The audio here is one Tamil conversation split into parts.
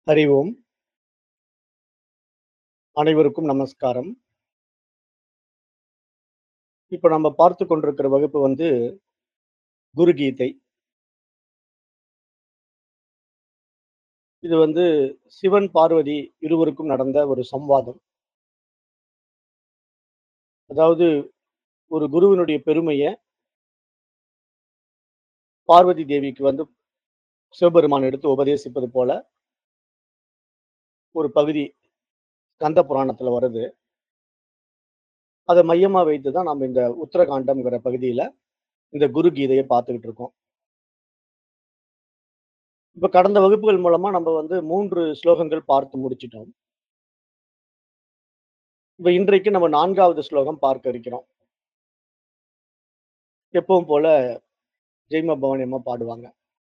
ஹரி ஓம். அனைவருக்கும் நமஸ்காரம். இப்ப நம்ம பார்த்துக் கொண்டிருக்கிற வகுப்பு வந்து குரு கீதை. இது வந்து சிவன், பார்வதி இருவருக்கும் நடந்த ஒரு சம்வாதம். அதாவது ஒரு குருவினுடைய பெருமைய பார்வதி தேவிக்கு வந்து சிவபெருமான் எடுத்து உபதேசிப்பது போல ஒரு பகுதி கந்த புராணத்துல வருது. அத மையமா வைத்து தான் நம்ம இந்த உத்தரகாண்டம்ங்கிற பகுதியில இந்த குரு கீதைய பார்த்துக்கிட்டு இருக்கோம். இப்ப கடந்த வகுப்புகள் மூலமா நம்ம வந்து 3 ஸ்லோகங்கள் பார்த்து முடிச்சுட்டோம். இப்ப இன்றைக்கு நம்ம 4வது ஸ்லோகம் பார்க்க இருக்கிறோம். எப்பவும் போல ஜெய்ம பவானி அம்மா பாடுவாங்க.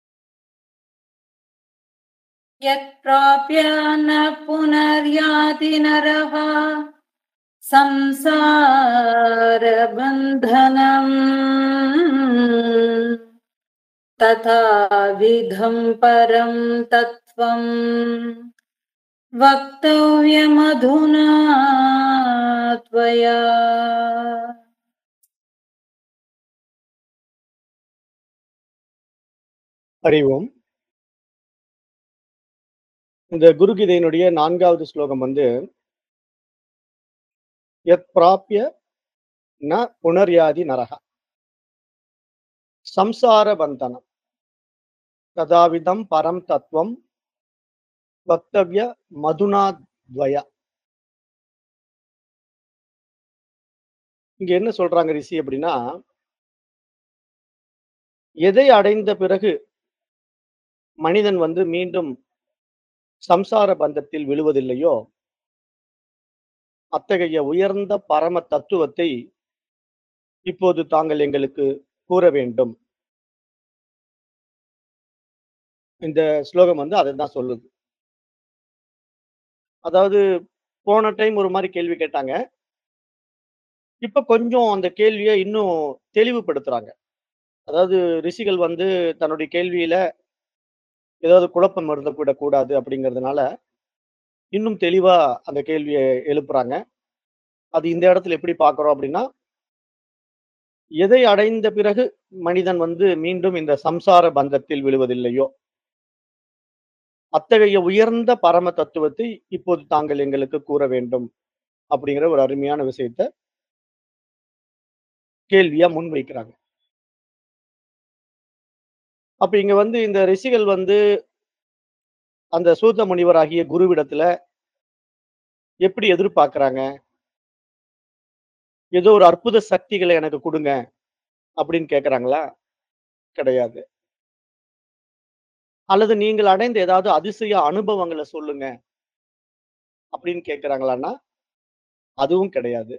यत्प्राप्य न पुनर्याति नरः संसारबन्धनम् तथाविधं परं तत्त्वम् वक्तव्यमधुना त्वया ஹரி ஓம். இந்த குரு கீதையினுடைய 4வது ஸ்லோகம் வந்து யத் பிராப்ய ந புனர்யாதி நரக சம்சார பந்தனம் ததாவிதம் பரம் தத்துவம் வக்தவ்ய மதுனா துவயா இங்க என்ன சொல்றாங்க ரிஷி அப்படின்னா எதை அடைந்த பிறகு மனிதன் வந்து மீண்டும் சம்சார பந்தத்தில் விழுவதில்லையோ அத்தகைய உயர்ந்த பரம தத்துவத்தை இப்போது தாங்கள் எங்களுக்கு கூற வேண்டும் இந்த ஸ்லோகம் வந்து அதை தான் சொல்லுது அதாவது போன டைம் ஒரு மாதிரி கேள்வி கேட்டாங்க இப்ப கொஞ்சம் அந்த கேள்வியை இன்னும் தெளிவுபடுத்துறாங்க அதாவது ரிஷிகள் வந்து தன்னுடைய கேள்வியில ஏதாவது குழப்பம் இருந்துவிடக் கூடாது அப்படிங்கிறதுனால இன்னும் தெளிவா அந்த கேள்வியை எழுப்புறாங்க அது இந்த இடத்துல எப்படி பார்க்கிறோம் அப்படின்னா எதை அடைந்த பிறகு மனிதன் வந்து மீண்டும் இந்த சம்சார பந்தத்தில் விழுவதில்லையோ அத்தகைய உயர்ந்த பரம தத்துவத்தை இப்போது தாங்கள் எங்களுக்கு கூற வேண்டும் அப்படிங்கிற ஒரு அருமையான விஷயத்த கேள்வியா முன்வைக்கிறாங்க அப்ப இங்க வந்து இந்த ரிஷிகள் வந்து அந்த சூத்த முனிவராகிய குருவிடத்துல எப்படி எதிர்பார்க்கறாங்க ஏதோ ஒரு அற்புத சக்திகளை எனக்கு கொடுங்க அப்படின்னு கேக்குறாங்களா கிடையாது அல்லது நீங்கள் அடைந்த ஏதாவது அதிசய அனுபவங்களை சொல்லுங்க அப்படின்னு கேக்குறாங்களான்னா அதுவும் கிடையாது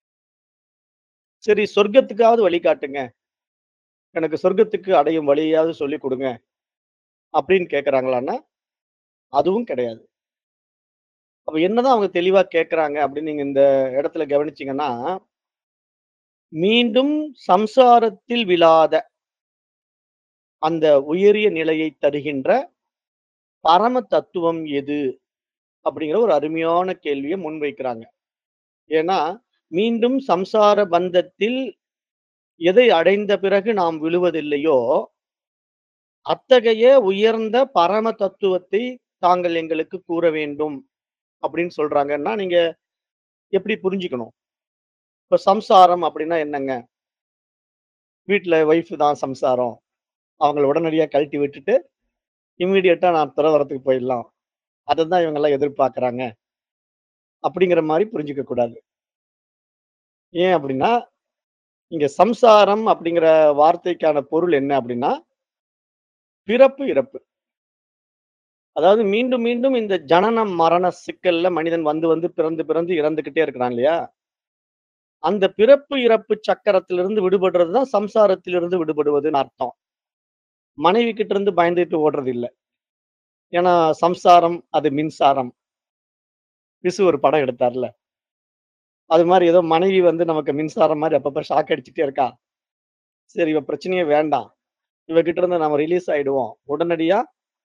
சரி சொர்க்கத்துக்காவது வழிகாட்டுங்க எனக்கு சொர்க்கத்துக்கு அடையும் வழியாவது சொல்லி கொடுங்க அப்படின்னு கேக்குறாங்களான்னா அதுவும் கிடையாது அப்ப என்னதான் அவங்க தெளிவா கேக்குறாங்க அப்படின்னு நீங்க இந்த இடத்துல கவனிச்சீங்கன்னா மீண்டும் சம்சாரத்தில் விழாத அந்த உயரிய நிலையை தருகின்ற பரம தத்துவம் எது அப்படிங்கிற ஒரு அருமையான கேள்வியை முன்வைக்கிறாங்க ஏன்னா மீண்டும் சம்சார பந்தத்தில் எதை அடைந்த பிறகு நாம் விழுவதில்லையோ அத்தகைய உயர்ந்த பரம தத்துவத்தை தாங்கள் எங்களுக்கு கூற வேண்டும் அப்படின்னு சொல்றாங்கன்னா நீங்க எப்படி புரிஞ்சுக்கணும் இப்ப சம்சாரம் அப்படின்னா என்னங்க வீட்டுல ஒய்ஃப் தான் சம்சாரம் அவங்கள உடனடியா கழட்டி விட்டுட்டு இம்மிடியட்டா நான் துறவரத்துக்கு போயிடலாம் அதை தான் இவங்க எல்லாம் எதிர்பார்க்கறாங்க அப்படிங்கிற மாதிரி புரிஞ்சுக்க கூடாது ஏன் அப்படின்னா இங்க சம்சாரம் அப்படிங்கிற வார்த்தைக்கான பொருள் என்ன அப்படின்னா பிறப்பு இறப்பு அதாவது மீண்டும் மீண்டும் இந்த ஜனனம் மரண சிக்கல்ல மனிதன் வந்து வந்து பிறந்து பிறந்து இறந்துகிட்டே இருக்கிறான் இல்லையா அந்த பிறப்பு இறப்பு சக்கரத்திலிருந்து விடுபடுறது தான் சம்சாரத்திலிருந்து விடுபடுவதுன்னு அர்த்தம் மனைவி கிட்ட இருந்து பயந்துட்டு ஓடுறது இல்லை ஏன்னா சம்சாரம் அது மின்சாரம் விசு ஒரு படம் எடுத்தார்ல அது மாதிரி ஏதோ மனைவி வந்து நமக்கு மின்சாரம் மாதிரி அப்பப்ப ஷாக் அடிச்சுட்டே இருக்கா சரி இவ பிரச்சனையே வேண்டாம் இவகிட்ட இருந்து நம்ம ரிலீஸ் ஆயிடுவோம் உடனடியா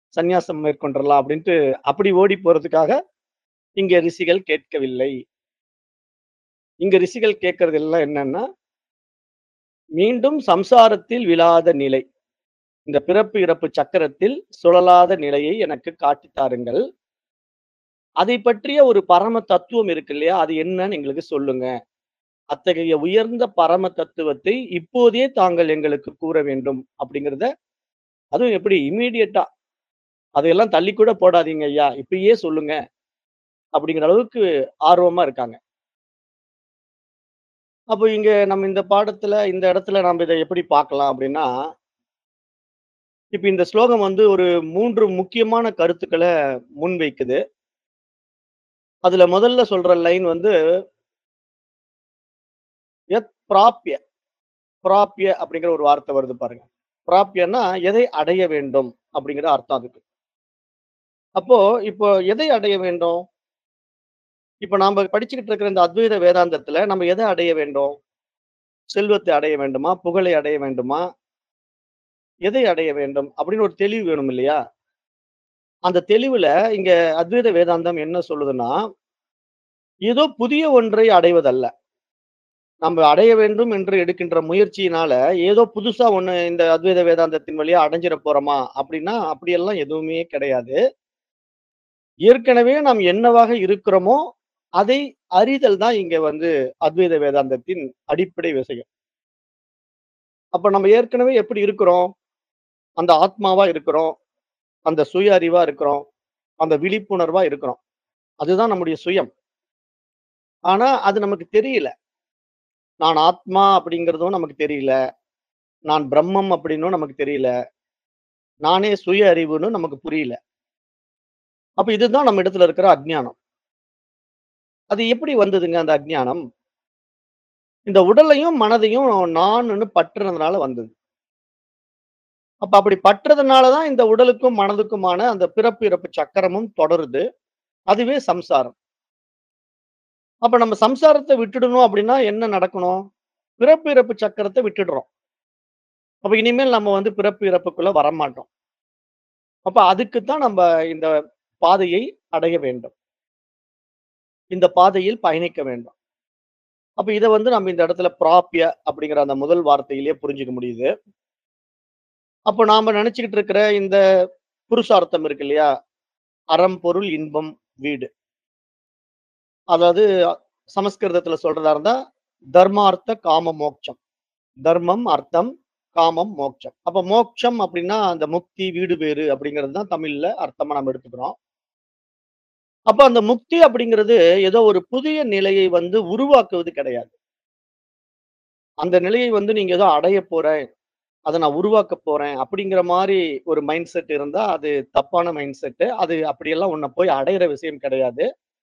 சந்நியாசம் மேற்கொண்டுறலாம் அப்படின்ட்டு அப்படி ஓடி போறதுக்காக இங்க ரிஷிகள் கேட்கவில்லை. இங்க ரிஷிகள் கேட்கறது எல்லாம் என்னன்னா மீண்டும் சம்சாரத்தில் விழாத நிலை. இந்த பிறப்பு, இறப்பு சக்கரத்தில் சுழலாத நிலையை எனக்கு காட்டித் தாருங்கள். அதைப் பற்றிய ஒரு பரம தத்துவம் இருக்கு இல்லையா? அது என்னன்னு எங்களுக்கு சொல்லுங்க. அத்தகைய உயர்ந்த பரம தத்துவத்தை இப்போதே தாங்கள் எங்களுக்கு கூற வேண்டும் அப்படிங்கிறத அதுவும் எப்படி இம்மீடியட்டா அதையெல்லாம் தள்ளி கூட போடாதீங்க ஐயா. இப்பயே சொல்லுங்க. அப்படிங்கிற அளவுக்கு ஆர்வமா இருக்காங்க. அப்போ இங்க நம்ம இந்த பாடத்துல இந்த இடத்துல நாம இத எப்படி பார்க்கலாம் அப்படின்னா இப்ப இந்த ஸ்லோகம் வந்து ஒரு 3 முக்கியமான கருத்துக்கள முன்வைக்குது. அதுல முதல்ல சொல்ற லைன் வந்து யத் பிராப்ய. பிராப்ய அப்படிங்கிற ஒரு வார்த்தை வருது பாருங்க. பிராப்யன்னா எதை அடைய வேண்டும் அப்படிங்கிற அர்த்தம் அதுக்கு. அப்போ இப்போ எதை அடைய வேண்டும்? இப்ப நாம படிச்சுக்கிட்டு இருக்கிற இந்த அத்வைத வேதாந்தத்துல நம்ம எத அடைய வேண்டும்? செல்வத்தை அடைய வேண்டுமா? புகழை அடைய வேண்டுமா? எதை அடைய வேண்டும்? அப்படின்னு ஒரு தெளிவு வேணும் இல்லையா? அந்த தெளிவுல இங்க அத்வைத வேதாந்தம் என்ன சொல்லுதுன்னா, ஏதோ புதிய ஒன்றை அடைவதல்ல. நம்ம அடைய வேண்டும் என்று எடுக்கின்ற முயற்சியினால, ஏதோ புதுசா ஒண்ணு இந்த அத்வைத வேதாந்தத்தின் வழியா அடைஞ்சிட போறோமா? அப்படின்னா, அப்படியெல்லாம் எதுவுமே கிடையாது. ஏற்கனவே நாம் என்னவாக இருக்கிறோமோ, அதை அறிதல் தான் இங்க வந்து அத்வைத வேதாந்தத்தின் அடிப்படை விஷயம். அப்ப நம்ம ஏற்கனவே எப்படி இருக்கிறோம்? அந்த ஆத்மாவா இருக்கிறோம். அந்த சுய அறிவா இருக்கிறோம். அந்த விழிப்புணர்வா இருக்கிறோம். அதுதான் நம்முடைய சுயம். ஆனா, அது நமக்கு தெரியல. நான் ஆத்மா அப்படிங்கிறதும் நமக்கு தெரியல. நான் பிரம்மம் அப்படின்னும் நமக்கு தெரியல. நானே சுய அறிவுன்னு நமக்கு புரியல. அப்ப இதுதான் நம்ம இடத்துல இருக்கிற அஞ்ஞானம். அது எப்படி வந்ததுங்க அந்த அஞ்ஞானம்? இந்த உடலையும், மனதையும் நானுன்னு பற்றுனதுனால வந்தது. அப்ப அப்படி பற்றதுனால தான் இந்த உடலுக்கும், மனதுக்குமான அந்த பிறப்பு, இறப்பு சக்கரமும் தொடருது. அதுவே சம்சாரம். அப்ப நம்ம சம்சாரத்த விட்டுடணும் அப்படின்னா என்ன நடக்கணும்? பிறப்பு, இறப்பு சக்கரத்த விட்டுடுறோம். அப்ப இனிமேல் நம்ம வந்து பிறப்பு, இறப்புக்குள்ள வரமாட்டோம். அப்ப அதுக்கு தான் நம்ப இந்த பாதையை அடைய வேண்டும். இந்த பாதையில் பயணிக்க வேண்டும். அப்ப இத வந்து நம்ம இந்த இடத்துல பிராப்ய அப்படிங்கிற அந்த முதல் வார்த்தையிலேயே புரிஞ்சுக்க முடியுது. அப்ப நாம நினைச்சுக்கிட்டு இருக்கிற இந்த புருஷார்த்தம் இருக்கு இல்லையா? அறம், பொருள், இன்பம், வீடு. அதாவது சமஸ்கிருதத்துல சொல்றதா இருந்தா, தர்மார்த்த காம மோக்ஷம். தர்மம், அர்த்தம், காமம், மோக்ஷம். அப்ப மோக்ஷம் அப்படின்னா அந்த முக்தி, வீடு பேறு அப்படிங்கிறது தான் தமிழ்ல அர்த்தமா நம்ம எடுத்துக்கிறோம். அப்ப அந்த முக்தி அப்படிங்கிறது ஏதோ ஒரு புதிய நிலையை வந்து உருவாக்குவது கிடையாது. அந்த நிலையை வந்து நீங்க ஏதோ அடையப் போறேன். அத நான் உருவாக்கப் போறேன். அப்படிங்கிற மாரி ஒரு மைண்ட் செட் இருந்தா, அது தப்பான மைண்ட் செட். அது அப்படியெல்லாம் உன்ன போய் அடையிற விஷயம் கிடையாது.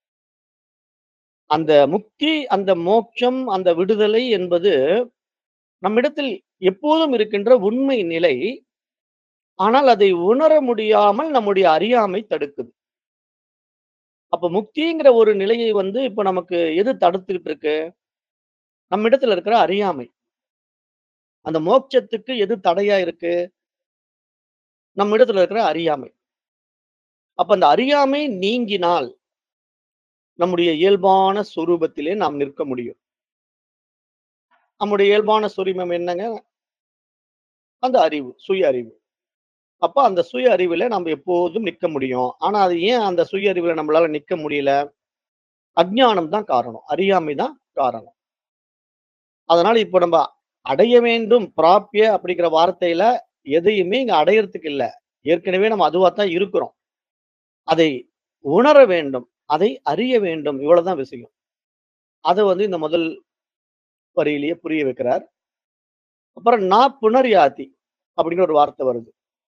அந்த முக்தி, அந்த மோட்சம், அந்த விடுதலை என்பது நம்மிடத்தில் எப்போதும் இருக்கின்ற உண்மை நிலை. ஆனால் அதை உணர முடியாமல் நம்முடைய அறியாமை தடுக்குது. அப்ப முக்திங்கிற ஒரு நிலையை வந்து இப்ப நமக்கு எது தடுத்துக்கிட்டு இருக்கு? நம்மிடத்துல இருக்கிற அறியாமை. அந்த மோட்சத்துக்கு எது தடையா இருக்கு? நம்மிடத்துல இருக்கிற அறியாமை. அப்ப அந்த அறியாமை நீங்கினால் நம்முடைய இயல்பான சொரூபத்திலே நாம் நிற்க முடியும். நம்முடைய இயல்பான சொரூபம் என்னங்க? அந்த அறிவு, சுய அறிவு. அப்ப அந்த சுய அறிவுல நம்ம எப்போதும் நிக்க முடியும். ஆனா அது ஏன் அந்த சுய அறிவுல நம்மளால நிக்க முடியல? அஞ்ஞானம் தான் காரணம். அறியாமை தான் காரணம். அதனால இப்ப நம்ம அடைய வேண்டும், பிராப்ய அப்படிங்கிற வார்த்தையில எதையுமே இங்க அடையறதுக்கு இல்ல. ஏற்கனவே நம்ம அதுவா தான் இருக்கிறோம். அதை உணர வேண்டும். அதை அறிய வேண்டும். இவ்வளவுதான் விஷயம். அத வந்து இந்த முதல் வரியிலேயே புரிய வைக்கிறார். அப்புறம் நா புனர்யாதி அப்படிங்கிற ஒரு வார்த்தை வருது.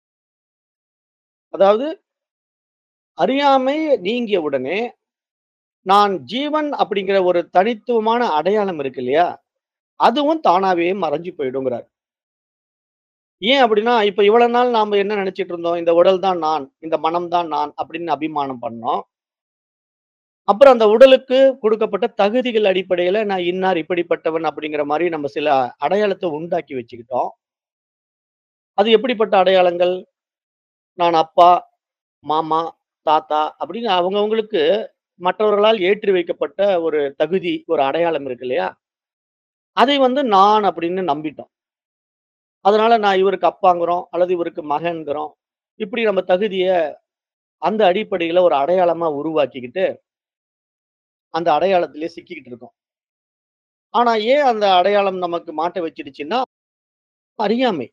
அதாவது அறியாமை நீங்கிய உடனே, நான் ஜீவன் அப்படிங்கிற ஒரு தனித்துவமான அடையாளம் இருக்கு இல்லையா? அதுவும் தானாவே மறைஞ்சு போயிடுங்கிறார். ஏன் அப்படின்னா, இப்ப இவ்வளவு நாள் நாம என்ன நினைச்சுட்டு இருந்தோம்? இந்த உடல் தான் நான், இந்த மனம் தான் நான் அப்படின்னு அபிமானம் பண்ணோம். அப்புறம் அந்த உடலுக்கு கொடுக்கப்பட்ட தகுதிகள் அடிப்படையில நான் இன்னார் இப்படிப்பட்டவன் அப்படிங்கிற மாரி நம்ம சில அடையாளத்த உண்டாக்கி வச்சுக்கிட்டோம். அது எப்படிப்பட்ட அடையாளங்கள்? நான் அப்பா, மாமா, தாத்தா அப்படின்னு அவங்கவங்களுக்கு மற்றவர்களால் ஏற்றி வைக்கப்பட்ட ஒரு தகுதி, ஒரு அடையாளம் இருக்கு இல்லையா? அதை வந்து நான் அப்படின்னு நம்பிட்டோம். அதனால நான் இவருக்கு அப்பாங்கிறோம், அல்லது இவருக்கு மகன்கிறோம். இப்படி நம்ம தகுதிய அந்த அடிப்படையில ஒரு அடையாளமா உருவாக்கிக்கிட்டு, அந்த அடையாளத்திலேயே சிக்கிக்கிட்டு இருக்கோம். ஆனா ஏன் அந்த அடையாளம் நமக்கு மாட்ட வச்சுடுச்சுன்னா, அறியாமை.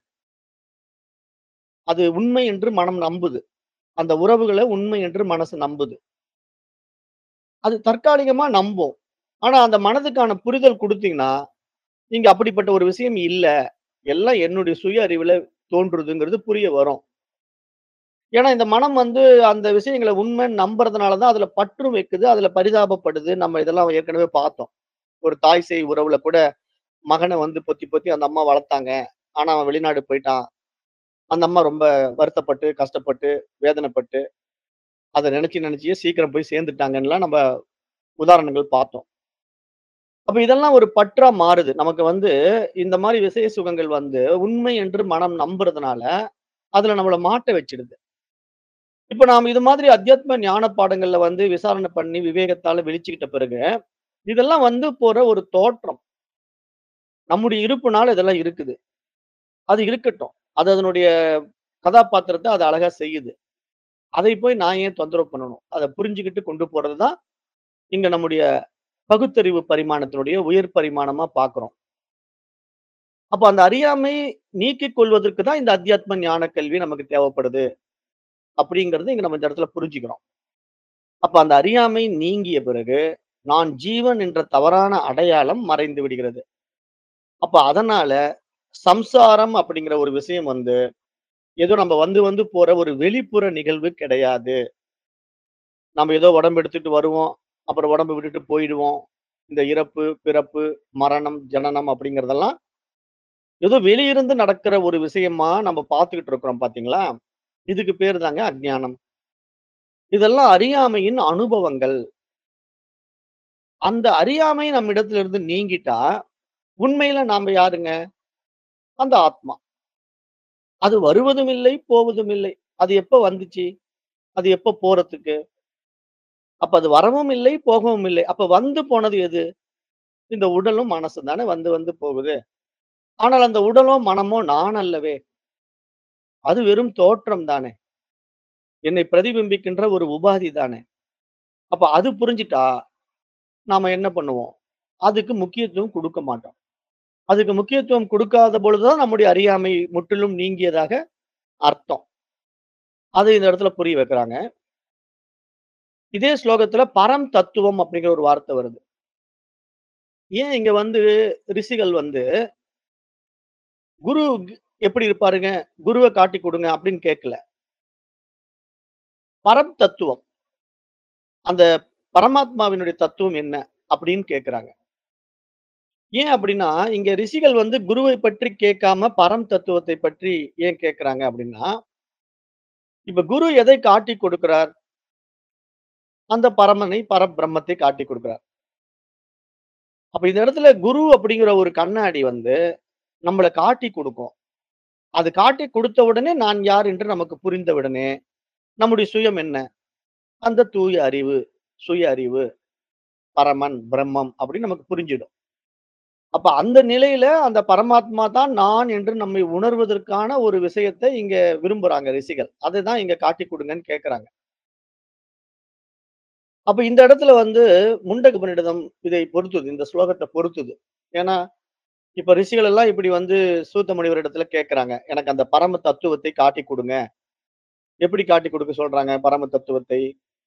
அது உண்மை என்று மனம் நம்புது. அந்த உறவுகள உண்மை என்று மனசு நம்புது. அது தற்காலிகமா நம்பும். ஆனா அந்த மனதுக்கான புரிதல் குடுத்தீங்கன்னா, இங்க அப்படிப்பட்ட ஒரு விஷயம் இல்ல. எல்லாம் என்னுடைய சுய அறிவுல தோன்றுதுங்கிறது புரிய வரும். ஏன்னா இந்த மனம் வந்து அந்த விஷயங்கள உண்மைன்னு நம்புறதுனால தான் அதுல பற்றும் வைக்குது, அதுல பரிதாபப்படுது. நம்ம இதெல்லாம் ஏற்கனவே பார்த்தோம். ஒரு தாய் சேய் உறவுல கூட மகன வந்து பொத்தி பொத்தி அந்த அம்மா வளர்த்தாங்க. ஆனா அவன் வெளிநாடு போயிட்டான். அந்த அம்மா ரொம்ப வருத்தப்பட்டு, கஷ்டப்பட்டு, வேதனைப்பட்டு, அத நெனச்சு நெனச்சியே சீக்கிரம் போய் சேர்ந்துட்டாங்கன்னுலாம் நம்ம உதாரணங்கள் பார்த்தோம். அப்ப இதெல்லாம் ஒரு பற்றா மாறுது. நமக்கு வந்து இந்த மாரி விஷய சுகங்கள் வந்து உண்மை என்று மனம் நம்புறதுனால, அதுல நம்மள மாட்ட வச்சுடுது. இப்ப நாம இது மாதிரி அத்தியாத்ம ஞான பாடங்கள்ல வந்து விசாரணை பண்ணி விவேகத்தால விழிச்சுக்கிட்ட பிறகு, இதெல்லாம் வந்து போற ஒரு தோற்றம். நம்முடைய இருப்புனால இதெல்லாம் இருக்குது. அது இருக்கட்டும். அது அதனுடைய கதாபாத்திரத்த அது அழகா செய்யுது. அதை போய் நான் ஏன் தொந்தரவு பண்ணணும்? அத புரிஞ்சுகிட்டு கொண்டு போறது தான், இங்க நம்முடைய பகுத்தறிவு பரிமாணத்தினுடைய உயர் பரிமாணமா பார்க்கிறோம். அப்ப அந்த அறியாமை நீக்கிக் கொள்வதற்கு தான் இந்த அத்தியாத்ம ஞான கல்வி நமக்கு தேவைப்படுது. அப்படிங்கிறது இங்க நம்ம இந்த இடத்துல புரிஞ்சுக்கிறோம். அப்ப அந்த அறியாமை நீங்கிய பிறகு, நான் ஜீவன் என்ற தவறான அடையாளம் மறைந்து விடுகிறது. அப்ப அதனால சம்சாரம் அப்படிங்கிற ஒரு விஷயம் வந்து, ஏதோ நம்ம வந்து வந்து போற ஒரு வெளிப்புற நிகழ்வு கிடையாது. நம்ம ஏதோ உடம்பு எடுத்துட்டு வருவோம். அப்புறம் உடம்ப விட்டுட்டு போயிடுவோம். இந்த இறப்பு, பிறப்பு, மரணம், ஜனனம் அப்படிங்கிறதெல்லாம் ஏதோ வெளியிருந்து நடக்கிற ஒரு விஷயமா நம்ம பார்த்துக்கிட்டு இருக்கிறோம் பார்த்தீங்களா? இதுக்கு பேரு தாங்க அஞ்ஞானம். இதெல்லாம் அறியாமையின் அனுபவங்கள். அந்த அறியாமை நம்மிடத்துல இருந்து நீங்கிட்டா, உண்மையில நாம யாருங்க? அந்த ஆத்மா. அது வருவதும் இல்லை, போவதும் இல்லை. அது எப்ப வந்துச்சு? அது எப்ப போறதுக்கு? அப்ப அது வரவும் இல்லை, போகவும் இல்லை. அப்ப வந்து போனது எது? இந்த உடலும், மனசும் தானே வந்து வந்து போகுது. ஆனால் அந்த உடலோ, மனமோ நான் அல்லவே. அது வெறும் தோற்றம் தானே. என்னை பிரதிபிம்பிக்கின்ற ஒரு உபாதி தானே. அப்ப அது புரிஞ்சுட்டா, நாம என்ன பண்ணுவோம்? அதுக்கு முக்கியத்துவம் குடுக்க மாட்டோம். அதுக்கு முக்கியத்துவம் குடுக்காத பொழுது தான் நம்முடைய அறியாமை முற்றிலும் நீங்கியதாக அர்த்தம். அது இந்த இடத்துல புரிய வைக்கிறாங்க. இதே ஸ்லோகத்துல பரம் தத்துவம் அப்படிங்கிற ஒரு வார்த்தை வருது. ஏன் இங்க வந்து ரிஷிகள் வந்து குரு எப்படி இருப்பாருங்க? குருவ காட்டிக் குடுங்க அப்படின்னு கேட்கல. பரம் தத்துவம். அந்த பரமாத்மாவினுடைய தத்துவம் என்ன? அப்படின்னு கேட்கிறாங்க. ஏன் அப்படின்னா, இங்க ரிஷிகள் வந்து குருவை பற்றி கேட்காம பரம் தத்துவத்தை பற்றி ஏன் கேட்கிறாங்க அப்படின்னா, இப்ப குரு எதை காட்டிக் கொடுக்கிறார்? அந்த பரமனை, பரபிரம்மத்தை காட்டிக் கொடுக்கிறார். அப்ப இந்த இடத்துல குரு அப்படிங்கிற ஒரு கண்ணாடி வந்து நம்மள காட்டிக் குடுக்கும். அது காட்டிக் குடுத்த உடனே நான் யார் என்று நமக்கு புரிந்த உடனே, நம்முடைய சுயம் என்ன? அந்த தூய அறிவு, சுய அறிவு, பரமன், பிரம்மம் அப்படின்னு நமக்கு புரிஞ்சிடும். அப்ப அந்த நிலையில அந்த பரமாத்மா தான் நான் என்று நம்மை உணர்வதற்கான ஒரு விஷயத்தை இங்க விரும்புறாங்க ரிஷிகள். அதுதான் இங்க காட்டிக் குடுங்கன்னு கேட்கறாங்க. அப்ப இந்த இடத்துல வந்து முண்டக உபநிடதம் இதை பொறுத்தது. இந்த ஸ்லோகத்த பொறுத்தது. ஏன்னா, இப்ப ரிஷிகள் எல்லாம் இப்படி வந்து சூத்த முனிவரிடத்துல கேட்கறாங்க. எனக்கு அந்த பரம தத்துவத்தை காட்டிக் குடுங்க. எப்படி காட்டிக் குடுக்க சொல்றாங்க பரம தத்துவத்தை?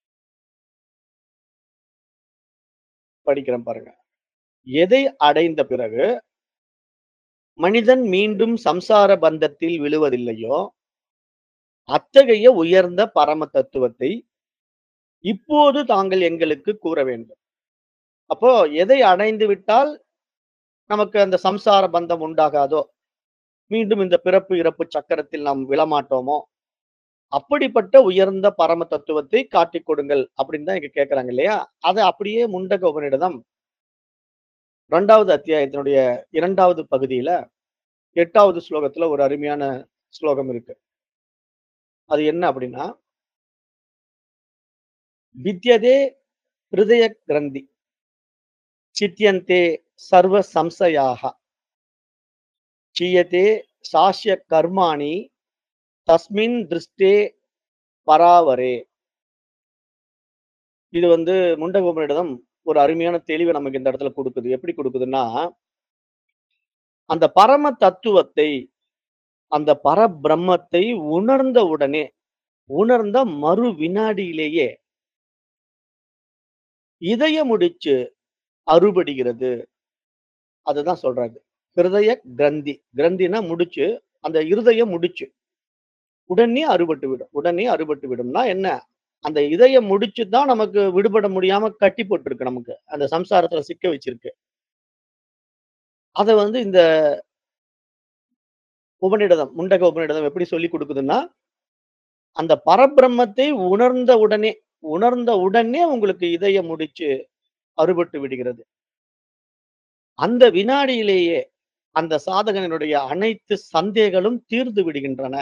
படிக்கிறேன் பாருங்க. எதை அடைந்த பிறகு மனிதன் மீண்டும் சம்சார பந்தத்தில் விழுவதில்லையோ, அத்தகைய உயர்ந்த பரம தத்துவத்தை இப்போது தாங்கள் எங்களுக்கு கூற வேண்டும். அப்போ எதை அடைந்து விட்டால் நமக்கு அந்த சம்சார பந்தம் உண்டாகாதோ, மீண்டும் இந்த பிறப்பு, இறப்பு சக்கரத்தில் நாம் விழமாட்டோமோ, அப்படிப்பட்ட உயர்ந்த பரம தத்துவத்தை காட்டிக் கொடுங்கள் அப்படின்னு தான் இங்க கேட்கறாங்க இல்லையா? அத அப்படியே முண்டக உபநிடதம் 2வது அத்தியாயத்தினுடைய 2வது பகுதியில 8வது ஸ்லோகத்துல ஒரு அருமையான ஸ்லோகம் இருக்கு. அது என்ன அப்படின்னா வித்யதே ஹிருதய கிரந்தி சித்தியந்தே சர்வ சம்சயாக சீயதே சாஸ்ய கர்மாணி தஸ்மின் திருஷ்டே பராவரே இது வந்து முண்டகோபனிடம் ஒரு அருமையான தெளிவை நமக்கு இந்த இடத்துல கொடுக்குது எப்படி கொடுக்குதுன்னா அந்த பரம தத்துவத்தை அந்த பரபிரம்மத்தை உணர்ந்த உடனே உணர்ந்த மறு வினாடியிலேயே இதய முடிச்சு அறுபடுகிறது அதுதான் சொல்றாங்க ஹிருதய கிரந்தி கிரந்தினா முடிச்சு அந்த இருதயம் முடிச்சு உடனே அறுபட்டு விடும் உடனே அறுபட்டு விடும்னா என்ன அந்த இதயம் முடிச்சு தான் நமக்கு விடுபட முடியாம கட்டி போட்டிருக்கு நமக்கு அந்த சம்சாரத்துல சிக்க வச்சிருக்கு அதை வந்து இந்த உபநிடதம் முண்டக உபநிடதம் எப்படி சொல்லி கொடுக்குதுன்னா அந்த பரபிரம்மத்தை உணர்ந்த உடனே உணர்ந்த உடனே உங்களுக்கு இதயம் முடிச்சு அறுபட்டு விடுகிறது அந்த வினாடியிலேயே அந்த சாதகனுடைய அனைத்து சந்தேகங்களும் தீர்ந்து விடுகின்றன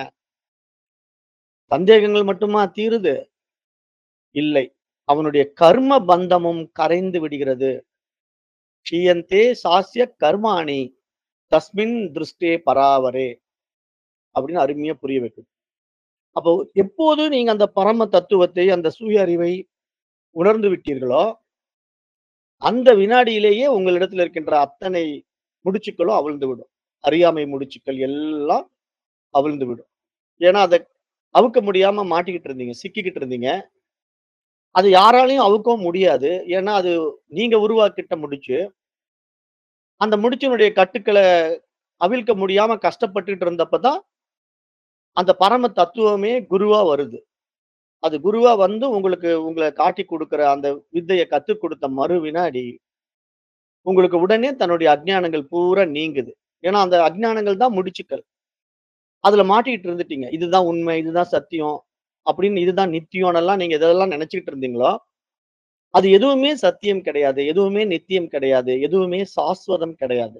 சந்தேகங்கள் மட்டுமா தீருது இல்லை அவனுடைய கர்ம பந்தமும் கரைந்து விடுகிறது ஷீயந்தே சாஸ்ய கர்மாணி தஸ்மின் திருஷ்டே பராவரே அப்படின்னு அருமையா புரிய வைக்குது அப்போ எப்போது நீங்க அந்த பரம தத்துவத்தை அந்த சுய அறிவை உணர்ந்து விட்டீர்களோ அந்த வினாடியிலேயே உங்களிடத்தில் இருக்கின்ற அத்தனை முடிச்சுக்களும் அவிழ்ந்து விடும் அறியாமை முடிச்சுக்கள் எல்லாம் அவிழ்ந்து விடும் ஏன்னா அதை அவுக்க முடியாம மாட்டிக்கிட்டு இருந்தீங்க சிக்கிக்கிட்டு இருந்தீங்க அது யாராலையும் அவுக்கவும் முடியாது ஏன்னா அது நீங்க உருவாக்கிட்ட முடிச்சு அந்த முடிச்சினுடைய கட்டுக்களை அவிழ்க்க முடியாம கஷ்டப்பட்டுட்டு இருந்தப்பதான் அந்த பரம தத்துவமே குருவா வருது அது குருவா வந்து உங்களுக்கு உங்களை காட்டி கொடுக்கிற அந்த வித்தையை கத்துக் கொடுத்த மறு வினாடி உங்களுக்கு உடனே தன்னுடைய அஜ்ஞானங்கள் பூரா நீங்குது ஏன்னா அந்த அஜ்ஞானங்கள் தான் முடிச்சுக்கள் அதுல மாட்டிக்கிட்டு இருந்துட்டீங்க இதுதான் உண்மை இதுதான் சத்தியம் அப்படின்னு இதுதான் நித்தியம்னெல்லாம் நீங்க எதெல்லாம் நினைச்சுக்கிட்டு இருந்தீங்களோ அது எதுவுமே சத்தியம் கிடையாது எதுவுமே நித்தியம் கிடையாது எதுவுமே சாஸ்வதம் கிடையாது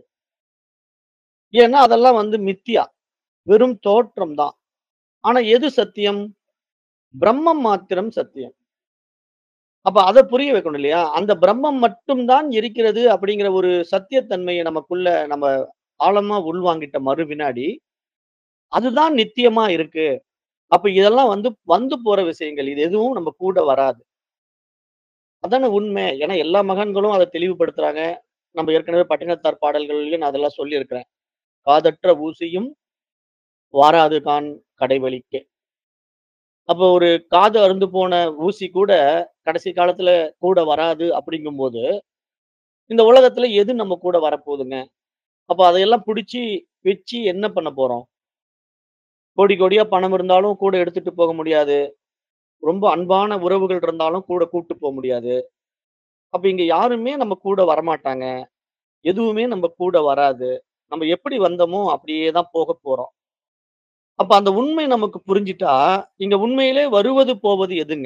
ஏன்னா அதெல்லாம் வந்து மித்தியா வெறும் தோற்றம் தான் ஆனா எது சத்தியம் பிரம்மம் மாத்திரம் சத்தியம் அப்ப அதை புரிய வைக்கணும் இல்லையா அந்த பிரம்மம் மட்டும்தான் இருக்கிறது அப்படிங்கிற ஒரு சத்தியத்தன்மையை நமக்குள்ள நம்ம ஆழமா உள்வாங்கிட்ட மறு வினாடி அதுதான் நித்தியமா இருக்கு அப்ப இதெல்லாம் வந்து வந்து போற விஷயங்கள் இது எதுவும் நம்ம கூட வராது அதானே உண்மை ஏன்னா எல்லா மகன்களும் அதை தெளிவுபடுத்துறாங்க நம்ம ஏற்கனவே பட்டினத்தார் பாடல்கள்லயும் நான் அதெல்லாம் சொல்லியிருக்கிறேன் காதற்ற ஊசியும் வாராது கான் கடைவழிக்கு அப்போ ஒரு காது அருந்து போன ஊசி கூட கடைசி காலத்துல கூட வராது அப்படிங்கும்போது இந்த உலகத்துல எது நம்ம கூட வரப்போகுதுங்க அப்ப அதையெல்லாம் பிடிச்சி வச்சு என்ன பண்ண போறோம் கோடி கோடியா பணம் இருந்தாலும் கூட எடுத்துட்டு போக முடியாது ரொம்ப அன்பான உறவுகள் இருந்தாலும் கூட கூட்டு போக முடியாது அப்ப இங்க யாருமே நம்ம கூட வரமாட்டாங்க எதுவுமே நம்ம கூட வராது நம்ம எப்படி வந்தோமோ அப்படியே தான் போக போறோம் அப்ப அந்த உண்மை நமக்கு புரிஞ்சிட்டா இங்க உண்மையிலே வருவது போவது எதுங்க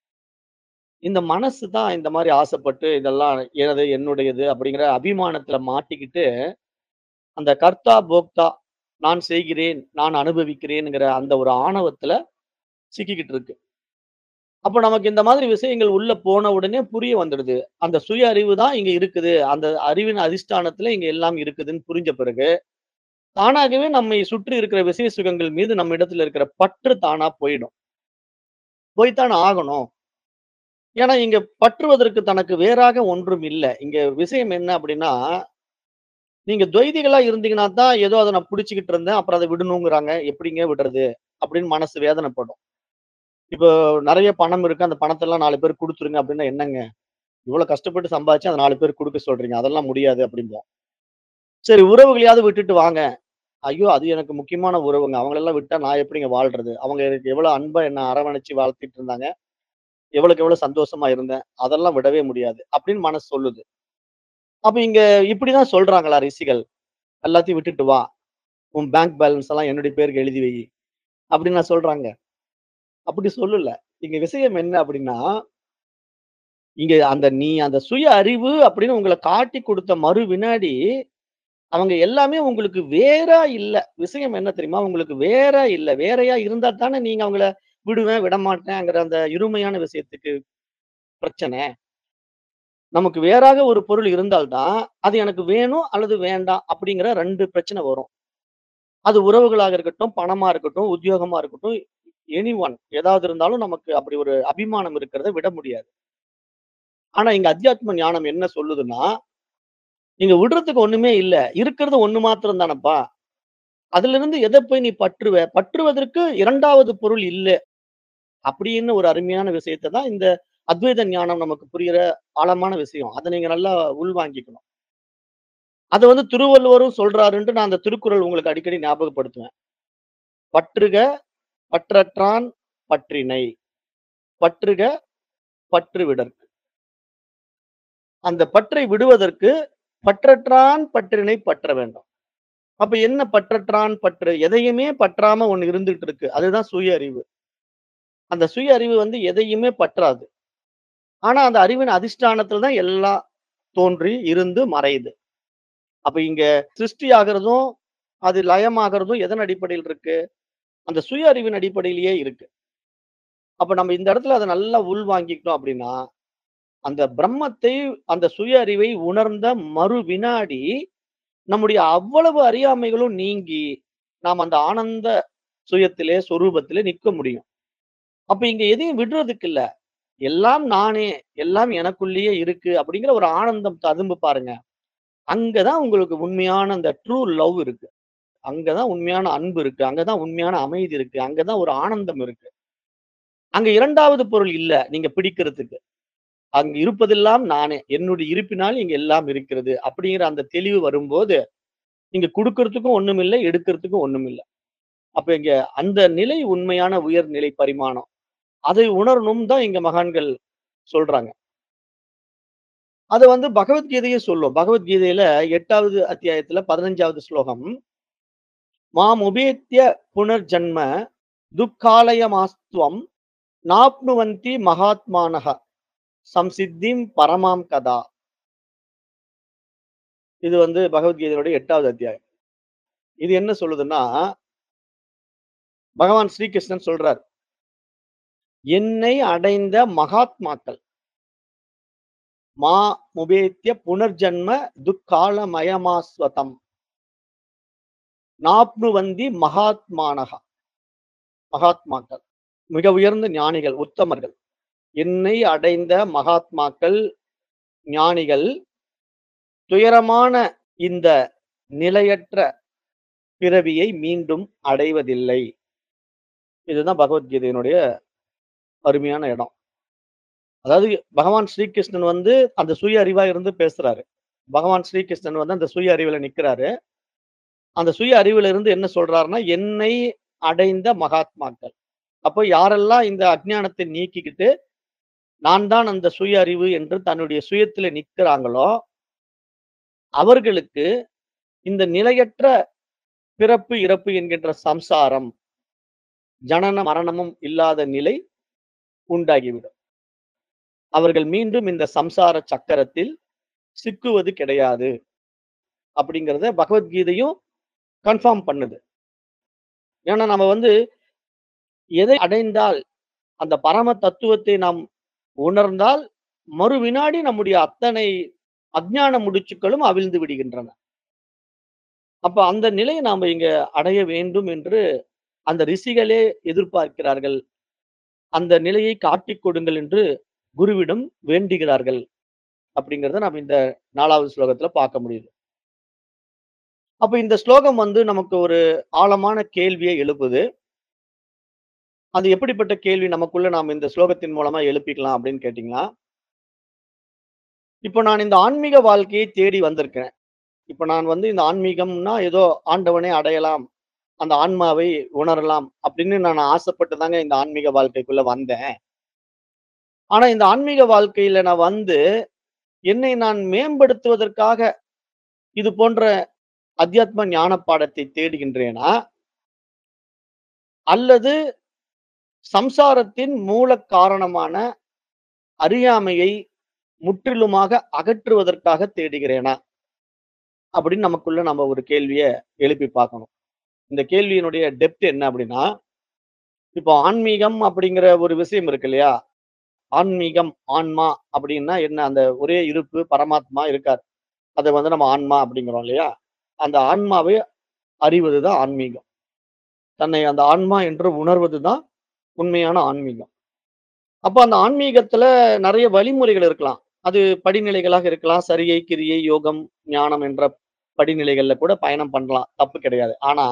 இந்த மனசு தான் இந்த மாதிரி ஆசைப்பட்டு இதெல்லாம் எனது என்னுடையது அப்படிங்கிற அபிமானத்துல மாட்டிக்கிட்டு அந்த கர்த்தா போக்தா நான் செய்கிறேன் நான் அனுபவிக்கிறேன்ங்கிற அந்த ஒரு ஆணவத்துல சிக்கிக்கிட்டு இருக்கு அப்ப நமக்கு இந்த மாதிரி விஷயங்கள் உள்ள போன உடனே புரிய வந்துடுது அந்த சுய அறிவு தான் இங்க இருக்குது அந்த அறிவின் அதிஷ்டானத்துல இங்க எல்லாம் இருக்குதுன்னு புரிஞ்ச பிறகு தானாகவே நம்மை சுற்றி இருக்கிற விசேஷ சுகங்கள் மீது நம்ம இடத்துல இருக்கிற பற்று தானா போயிடும் போய்த்தான் ஆகணும் ஏன்னா இங்க பற்றுவதற்கு தனக்கு வேறாக ஒன்றும் இல்லை இங்க விஷயம் என்ன அப்படின்னா நீங்க துவைதிகளா இருந்தீங்கன்னா தான் ஏதோ அதை நான் பிடிச்சிக்கிட்டு இருந்தேன் அப்புறம் அதை விடணுங்கிறாங்க எப்படிங்க விடுறது அப்படின்னு மனசு வேதனைப்படும் இப்போ நிறைய பணம் இருக்கு அந்த பணத்தை எல்லாம் நாலு பேர் கொடுத்துருங்க அப்படின்னா என்னங்க இவ்வளவு கஷ்டப்பட்டு சம்பாதிச்சு அந்த நாலு பேர் கொடுக்க சொல்றீங்க அதெல்லாம் முடியாது அப்படிம்போம் சரி உறவுகளையாவது விட்டுட்டு வாங்க ஐயோ அது எனக்கு முக்கியமான உறவுங்க அவங்களெல்லாம் விட்டா நான் எப்படிங்க வாழ்றது அவங்க எனக்கு எவ்வளவு அன்பா என்ன அரவணைச்சு வாழ்த்திட்டு இருந்தாங்க எவ்வளவுக்கு எவ்வளவு சந்தோஷமா இருந்தேன் அதெல்லாம் விடவே முடியாது அப்படின்னு மனசு சொல்லுது அப்ப இங்க இப்படிதான் சொல்றாங்களா ரிஷிகள் எல்லாத்தையும் விட்டுட்டு வா உன் பேங்க் பேலன்ஸ் எல்லாம் என்னுடைய பேருக்கு எழுதி வை அப்படின்னு நான் சொல்றாங்க அப்படி சொல்லல இங்க விஷயம் என்ன அப்படின்னா இங்க அந்த நீ அந்த சுய அறிவு அப்படின்னு உங்களை காட்டி கொடுத்த மறு வினாடி அவங்க எல்லாமே உங்களுக்கு வேறா இல்ல விஷயம் என்ன தெரியுமா உங்களுக்கு வேறா இல்ல வேறையா இருந்தா தானே நீங்க அவங்கள விடுவேன் விட மாட்டேங்கிற அந்த இருமையான விஷயத்துக்கு பிரச்சனை. நமக்கு வேறாக ஒரு பொருள் இருந்தால் தான், அது எனக்கு வேணும் அல்லது வேண்டாம் அப்படிங்கிற 2 பிரச்சனை வரும். அது உறவுகளாக இருக்கட்டும், பணமா இருக்கட்டும், உத்தியோகமா இருக்கட்டும், எனிஒன் ஏதாவது இருந்தாலும் நமக்கு அப்படி ஒரு அபிமானம் இருக்கிறத விட முடியாது. ஆனா இங்க அத்தியாத்ம ஞானம் என்ன சொல்லுதுன்னா, நீங்க விடுறதுக்கு ஒண்ணுமே இல்ல. இருக்கிறது ஒண்ணு மாத்திரம் தானப்பா. அதிலிருந்து எத போய் நீ பற்றுவ? பற்றுவதற்கு 2வது பொருள் இல்ல. அப்படின்னு ஒரு அருமையான விஷயத்த தான் இந்த அத்வைத ஞானம் நமக்கு புரியிற ஆழமான விஷயம். அத நீங்க நல்லா உள்வாங்கிக்கணும். அத வந்து திருவள்ளுவரும் சொல்றாருன்ட்டு நான் அந்த திருக்குறள் உங்களுக்கு அடிக்கடி ஞாபகப்படுத்துவேன். "பற்றுக பற்றற்றான் பற்றினை. பற்றுக பற்று விடற்கு." அந்த பற்றை விடுவதற்கு பற்றற்றான் பற்றினை பற்ற வேண்டும். அப்ப என்ன பற்றற்றான் பற்று? எதையுமே பற்றாம ஒண்ணு இருந்துட்டு இருக்கு. அதுதான் சுய அறிவு. அந்த சுய அறிவு வந்து எதையுமே பற்றாது. ஆனா அந்த அறிவின் அதிஷ்டானத்துல தான் எல்லாம் தோன்றி, இருந்து, மறையுது. அப்ப இங்க சிருஷ்டி ஆகுறதும், அது லயமாகுறதும் எதன் அடிப்படையில் இருக்கு? அந்த சுய அறிவின் அடிப்படையிலேயே இருக்கு. அப்ப நம்ம இந்த இடத்துல அத நல்லா உள்வாங்கிக்கிட்டோம் அப்படின்னா, அந்த பிரம்மத்தை, அந்த சுய அறிவை உணர்ந்த மறு வினாடி, நம்முடைய அவ்வளவு அறியாமைகளும் நீங்கி, நாம் அந்த ஆனந்த சுயத்திலே, சொரூபத்திலே நிற்க முடியும். அப்ப இங்க எதையும் விடுறதுக்கு இல்ல. எல்லாம் நானே, எல்லாம் எனக்குள்ளேயே இருக்கு அப்படிங்கிற ஒரு ஆனந்தம் ததும்பு பாருங்க. அங்க தான் உங்களுக்கு உண்மையான அந்த ட்ரூ லவ் இருக்கு. அங்க தான் உண்மையான அன்பு இருக்கு. அங்க தான் உண்மையான அமைதி இருக்கு. அங்க தான் ஒரு ஆனந்தம் இருக்கு. அங்க 2வது பொருள் இல்ல, நீங்க பிடிக்கிறதுக்கு. அங்கு இருப்பதெல்லாம் நானே. என்னுடைய இருப்பினால் இங்க எல்லாம் இருக்கிறது. அப்படிங்கிற அந்த தெளிவு வரும்போது, இங்க குடுக்கறதுக்கும் ஒண்ணுமில்ல, எடுக்கறதுக்கும் ஒண்ணுமில்ல. அப்ப இங்க அந்த நிலை உண்மையான உயர்நிலை பரிமாணம். அதை உணரணும் தான் இங்க மகான்கள் சொல்றாங்க. அத வந்து பகவத்கீதையே சொல்லும். பகவத்கீதையில 8வது அத்தியாயத்துல 15வது ஸ்லோகம். "மாமுபேத்ய புனர்ஜன்ம துக்காலயமாஸ்த்வம் நாப்னுவந்தி மகாத்மானஹ சம்சித்திம் பரமாம் கதா." இது வந்து பகவத்கீதையினுடைய 8வது அத்தியாயம். இது என்ன சொல்லுதுன்னா, பகவான் ஸ்ரீகிருஷ்ணன் சொல்றார். "என்னை அடைந்த மகாத்மாக்கள்" "மா முபேத்ய புனர்ஜன்ம துக்காலமயமாஸ்வதம்" "நாப்னுவந்தி மகாத்மானஹ" மகாத்மாக்கள். மிக உயர்ந்த ஞானிகள், உத்தமர்கள். என்னை அடைந்த மகாத்மாக்கள், ஞானிகள் துயரமான இந்த நிலையற்ற பிறவியை மீண்டும் அடைவதில்லை. இதுதான் பகவத்கீதையினுடைய அருமையான இடம். அதாவது பகவான் ஸ்ரீகிருஷ்ணன் வந்து அந்த சுய அறிவா இருந்து பேசுறாரு. பகவான் ஸ்ரீகிருஷ்ணன் வந்து அந்த சுய அறிவுல நிக்கிறாரு. அந்த சுய அறிவுல இருந்து என்ன சொல்றாருன்னா, என்னை அடைந்த மகாத்மாக்கள். அப்போ யாரெல்லாம் இந்த அஞ்ஞானத்தை நீக்கிக்கிட்டு, நான் தான் அந்த சுய அறிவு என்று தன்னுடைய சுயத்தில நிற்கிறாங்களோ, அவர்களுக்கு இந்த நிலையற்ற பிறப்பு, இறப்பு என்கின்ற சம்சாரம், ஜனன மரணமும் இல்லாத நிலை உண்டாகிவிடும். அவர்கள் மீண்டும் இந்த சம்சார சக்கரத்தில் சிக்குவது கிடையாது. அப்படிங்கிறத பகவத்கீதையும் கன்ஃபார்ம் பண்ணுது. ஏன்னா நம்ம வந்து எதை அடைந்தால், அந்த பரம தத்துவத்தை நாம் உணர்ந்தால், மறு வினாடி நம்முடைய அத்தனை அஞ்ஞான முடிச்சுக்களும் அவிழ்ந்து விடுகின்றன. அப்ப அந்த நிலையை நாம இங்க அடைய வேண்டும் என்று அந்த ரிஷிகளே எதிர்பார்க்கிறார்கள். அந்த நிலையை காட்டிக் கொடுங்கள் என்று குருவிடம் வேண்டுகிறார்கள். அப்படிங்கிறத நாம இந்த 4வது ஸ்லோகத்துல பார்க்க முடியுது. அப்ப இந்த ஸ்லோகம் வந்து நமக்கு ஒரு ஆழமான கேள்வியை எழுப்புது. அது எப்படிப்பட்ட கேள்வி நமக்குள்ள நாம இந்த ஸ்லோகத்தின் மூலமா எழுப்பிக்கலாம் அப்படின்னு கேட்டீங்கன்னா இப்ப நான் இந்த ஆன்மீக வாழ்க்கையை தேடி வந்திருக்கிறேன். இப்ப நான் வந்து இந்த ஆன்மீகம்னா ஏதோ ஆண்டவனை அடையலாம். அந்த ஆன்மாவை உணரலாம் அப்படின்னு நான் ஆசைப்பட்டு தாங்க இந்த ஆன்மீக வாழ்க்கைக்குள்ள வந்தேன். ஆனா இந்த ஆன்மீக வாழ்க்கையில நான் வந்து, என்னை நான் மேம்படுத்துவதற்காக இது போன்ற அத்தியாத்ம ஞான பாடத்தை தேடுகின்றேனா? அல்லது சம்சாரத்தின் மூல காரணமான அறியாமையை முற்றிலுமாக அகற்றுவதற்காக தேடுகிறேனா? அப்படின்னு நமக்குள்ள நம்ம ஒரு கேள்விய எழுப்பி பார்க்கணும். இந்த கேள்வியினுடைய டெப்த் என்ன அப்படின்னா, இப்போ ஆன்மீகம் அப்படிங்கிற ஒரு விஷயம் இருக்கு இல்லையா? ஆன்மீகம், ஆன்மா அப்படின்னா என்ன? அந்த ஒரே இருப்பு பரமாத்மா இருக்கார். அத வந்து நம்ம ஆன்மா அப்படிங்கிறோம் இல்லையா? அந்த ஆன்மாவை அறிவது தான் ஆன்மீகம். தன்னை அந்த ஆன்மா என்று உணர்வது தான் உண்மையான ஆன்மீகம். அப்ப அந்த ஆன்மீகத்துல நெறைய வழிமுறைகள் இருக்கலாம். அது படிநிலைகளாக இருக்கலாம். சரியை, கிரியை, யோகம், ஞானம் என்ற படிநிலைகள்ல கூட பயணம் பண்ணலாம். தப்பு கிடையாது. ஆனா,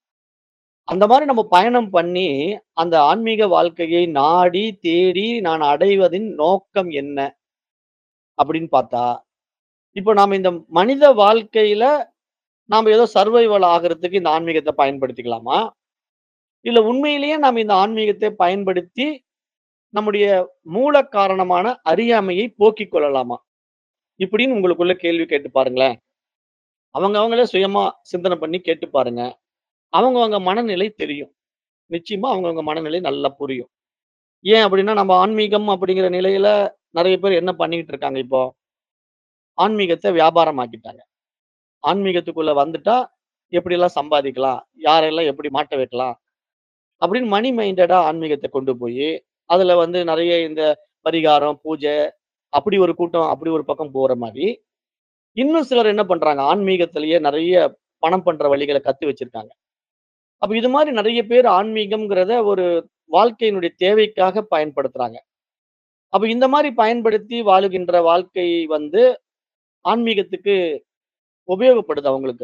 அந்த மாரி நம்ம பயணம் பண்ணி, அந்த ஆன்மீக வாழ்க்கையை நாடி, தேடி நான் அடைவதின் நோக்கம் என்ன? அப்படின்னு பார்த்தா, இப்ப நாம இந்த மனித வாழ்க்கையில நாம ஏதோ சர்வைவல் ஆகுறதுக்கு இந்த ஆன்மீகத்த பயன்படுத்திக்கலாமா? இல்ல உண்மையிலேயே நாம இந்த ஆன்மீகத்தை பயன்படுத்தி, நம்முடைய மூல காரணமான அறியாமையை போக்கிக் கொள்ளலாமா? இப்படின்னு உங்களுக்குள்ள கேள்வி கேட்டு பாருங்களேன். அவங்க அவங்களே சுயமா சிந்தனை பண்ணி கேட்டு பாருங்க. அவங்கவங்க மனநிலை தெரியும். நிச்சயமா அவங்கவங்க மனநிலை நல்லா புரியும். ஏன் அப்படின்னா, நம்ம ஆன்மீகம் அப்படிங்கிற நிலையில நெறைய பேர் என்ன பண்ணிக்கிட்டு இருக்காங்க இப்போ? ஆன்மீகத்த வியாபாரம் ஆக்கிட்டாங்க. ஆன்மீகத்துக்குள்ள வந்துட்டா, எப்படியெல்லாம் சம்பாதிக்கலாம்? யாரெல்லாம் எப்படி மாட்ட வைக்கலாம்? அப்படின்னு மனி மைண்டடா ஆன்மீகத்த கொண்டு போயி, அதுல வந்து நெறைய இந்த பரிகாரம், பூஜை அப்படி ஒரு கூட்டம், அப்படி ஒரு பக்கம் போற மாரி, இன்னும் சிலர் என்ன பண்றாங்க? ஆன்மீகத்திலேயே நெறைய பணம் பண்ற வழிகள கத்து வச்சிருக்காங்க. அப்ப இது மாரி நெறைய பேர் ஆன்மீகம்ங்கிறத ஒரு வாழ்க்கையினுடைய தேவைக்காக பயன்படுத்துறாங்க. அப்ப இந்த மாரி பயன்படுத்தி வாழுகின்ற வாழ்க்கை வந்து ஆன்மீகத்துக்கு உபயோகப்படுது அவங்களுக்கு.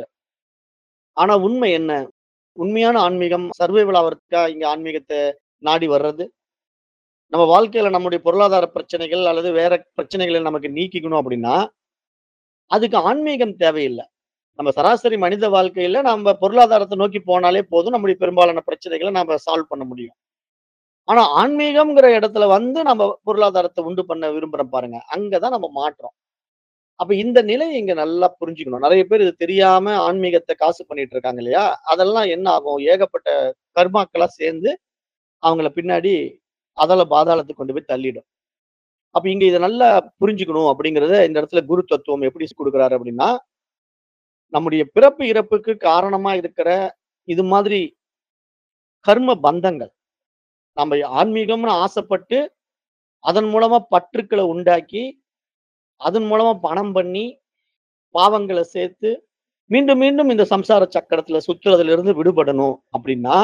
ஆனா உண்மை என்ன? உண்மையான ஆன்மீகம் சர்வைவல் ஆவறதுக்கா இங்க ஆன்மீகத்த நாடி வர்றது? நம்ம வாழ்க்கையில நம்முடைய பொருளாதார பிரச்சனைகள் அல்லது வேற பிரச்சனைகள நமக்கு நீக்கிக்கணும் அப்படின்னா, அதுக்கு ஆன்மீகம் தேவையில்ல. நம்ம சராசரி மனித வாழ்க்கையில நம்ம பொருளாதாரத்த நோக்கி போனாலே போதும். நம்முடைய பெரும்பாலான பிரச்சனைகள நாம சால்வ் பண்ண முடியும். ஆனா ஆன்மீகம்ங்கிற இடத்துல வந்து நம்ம பொருளாதாரத்த உண்டு பண்ண விரும்புறோம் பாருங்க. அங்க தான் நம்ம மாட்றோம். அப்ப இந்த நிலைய இங்க நல்லா புரிஞ்சுக்கணும். நெறைய பேர் இது தெரியாம ஆன்மீகத்த காசு பண்ணிட்டு இருக்காங்க இல்லையா? அதெல்லாம் என்ன ஆகும்? ஏகப்பட்ட கர்மாக்களா சேர்ந்து அவங்கள பின்னாடி அதல பாதாளத்துக்கு கொண்டு போய் தள்ளிடும். அப்ப இங்க இத நல்லா புரிஞ்சுக்கணும் அப்படிங்கிறத இந்த இடத்துல குரு தத்துவம் எப்படி குடுக்குறாரு அப்படின்னா, நம்முடைய பிறப்பு, இறப்புக்கு காரணமா இருக்கிற இது மாதிரி கர்ம பந்தங்கள். நம்ம ஆன்மீகம்னு ஆசைப்பட்டு, அதன் மூலமா பற்றுக்கள உண்டாக்கி, அதன் மூலமா பணம் பண்ணி, பாவங்கள சேர்த்து, மீண்டும் மீண்டும் இந்த சம்சார சக்கரத்துல சுத்துறதிலிருந்து விடுபடணும் அப்படின்னா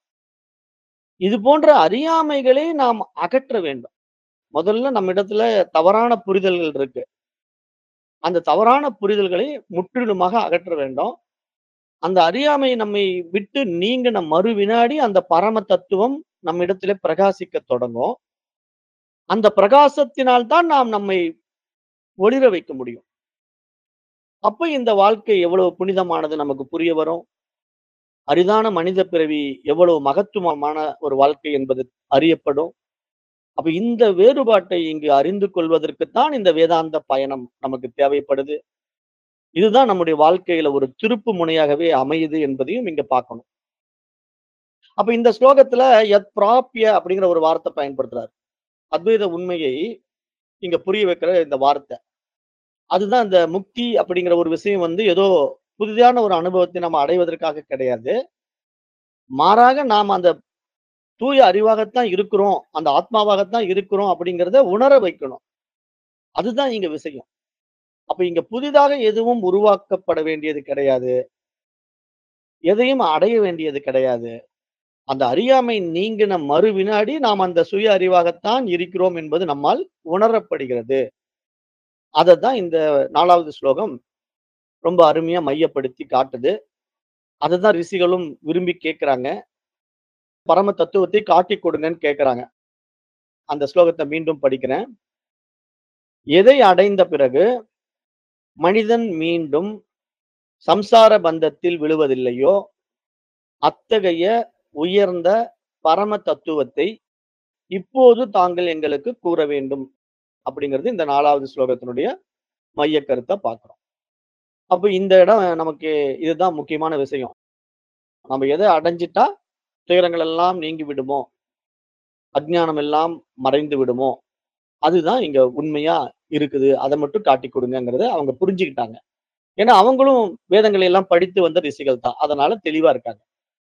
இது போன்ற அறியாமைகளை நாம் அகற்ற வேண்டும். முதல்ல நம்மிடத்துல தவறான புரிதல்கள் இருக்கு. அந்த தவறான புரிதல்களை முற்றிலுமாக அகற்ற வேண்டும். அந்த அறியாமை நம்மை விட்டு நீங்கின மறு வினாடி அந்த பரம தத்துவம் நம்மிடத்திலே பிரகாசிக்கத் தொடங்கும். அந்த பிரகாசத்தினால் தான் நாம் நம்மை ஒளிர வைக்க முடியும். அப்ப இந்த வாழ்க்கை எவ்வளவு புனிதமானது நமக்கு புரிய வரும். அரிதான மனித பிறவி எவ்வளவு மகத்துவமான ஒரு வாழ்க்கை என்பது அறியப்படும். அப்ப இந்த வேறுபாட்டை இங்கு அறிந்து கொள்வதற்குத்தான் இந்த வேதாந்த பயணம் நமக்கு தேவைப்படுது. இதுதான் நம்முடைய வாழ்க்கையில ஒரு திருப்பு முனையாகவே அமையுது என்பதையும் இங்க பார்க்கணும். அப்ப இந்த ஸ்லோகத்துல யத் பிராப்ய அப்படிங்கிற ஒரு வார்த்தை பயன்படுத்துறாரு. அத்வைத உண்மையை இங்க புரிய வைக்கிற இந்த வார்த்தை. அதுதான் இந்த முக்தி அப்படிங்கிற ஒரு விஷயம் வந்து ஏதோ புதிதான ஒரு அனுபவத்தை நம்ம அடைவதற்காக கிடையாது. மாறாக நாம் அந்த தூய அறிவாகத்தான் இருக்கிறோம். அந்த ஆத்மாவாகத்தான் இருக்கிறோம் அப்படிங்கிறத உணர வைக்கணும். அதுதான் இங்க விஷயம். அப்ப இங்க புதிதாக எதுவும் உருவாக்கப்பட வேண்டியது கிடையாது. எதையும் அடைய வேண்டியது கிடையாது. அந்த அறியாமை நீங்கின மறு வினாடி நாம் அந்த சுய அறிவாகத்தான் இருக்கிறோம் என்பது நம்மால் உணரப்படுகிறது. அதத்தான் இந்த 4வது ஸ்லோகம் ரொம்ப அருமையா மையப்படுத்தி காட்டுது. அததான் ரிஷிகளும் விரும்பி கேட்கிறாங்க. பரம தத்துவத்தை காட்டிக் கொடுங்கன்னு கேட்கிறாங்க. அந்த ஸ்லோகத்த மீண்டும் படிக்கிறேன். எதை அடைந்த பிறகு மனிதன் மீண்டும் சம்சார பந்தத்தில் விழுவதில்லையோ, அத்தகைய உயர்ந்த பரம தத்துவத்தை இப்போது தாங்கள் எங்களுக்கு கூற வேண்டும். அப்படிங்கிறது இந்த 4வது ஸ்லோகத்தினுடைய மையக் கருத்தா பார்க்கிறோம். அப்ப இந்த இடம் நமக்கு இதுதான் முக்கியமான விஷயம். நம்ம எத அடைஞ்சிட்டா துயரங்கள் எல்லாம் நீங்கி விடுமோ, அஞ்ஞானம் எல்லாம் மறைந்து விடுமோ, அதுதான் இங்க உண்மையா இருக்குது. அத மட்டும் காட்டிக் கொடுங்கங்கிறத அவங்க புரிஞ்சுக்கிட்டாங்க. ஏன்னா அவங்களும் வேதங்களை எல்லாம் படித்து வந்த ரிஷிகள் தான். அதனால தெளிவா இருக்காங்க.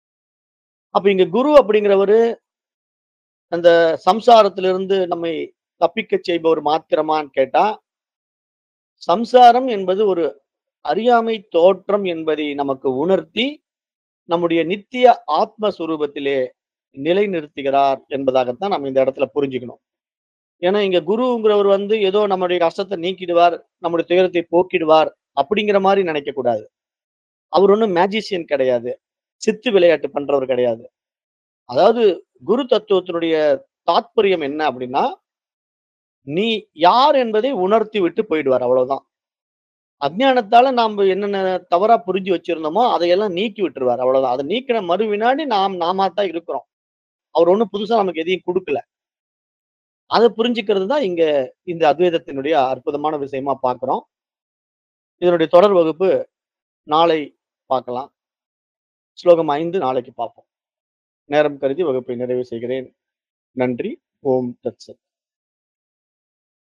அப்ப இங்க குரு அப்படிங்கிறவரு அந்த சம்சாரத்திலிருந்து நம்மை தப்பிக்கச் செய்பவர் மாத்திரமான்னு கேட்டா சம்சாரம் என்பது ஒரு அறியாமை தோற்றம் என்பதை நமக்கு உணர்த்தி நம்முடைய நித்திய ஆத்மஸ்வரூபத்திலே நிலைநிறுத்துகிறார் என்பதாகத்தான் நம்ம இந்த இடத்துல புரிஞ்சுக்கணும் ஏன்னா இங்க குருங்கிறவர் வந்து ஏதோ நம்முடைய கஷ்டத்தை நீக்கிடுவார் நம்முடைய துயரத்தை போக்கிடுவார் அப்படிங்கிற மாதிரி நினைக்க கூடாது அவர் ஒன்றும் மேஜிஷியன் கிடையாது சித்து விளையாட்டு பண்றவர் கிடையாது அதாவது குரு தத்துவத்தினுடைய தாத்பரியம் என்ன அப்படின்னா நீ யார் என்பதை உணர்த்தி விட்டு போயிடுவார் அவ்வளவுதான் அஜ்ஞானத்தால நாம என்னென்ன தவறா புரிஞ்சு வச்சிருந்தோமோ அதையெல்லாம் நீக்கி விட்டுருவார் அவ்வளவுதான் அதை நீக்கின மறு வினாடி நாம் நாமா தான் இருக்கிறோம் அவர் ஒண்ணும் புதுசா நமக்கு எதையும் கொடுக்கல அதை புரிஞ்சுக்கிறது தான் இங்க இந்த அத்வைதத்தினுடைய அற்புதமான விஷயமா பார்க்கிறோம் இதனுடைய தொடர் வகுப்பு நாளை பார்க்கலாம் ஸ்லோகம் ஐந்து நாளைக்கு பார்ப்போம் நேரம் கருதி வகுப்பை நிறைவு செய்கிறேன் நன்றி ஓம் தத்சத்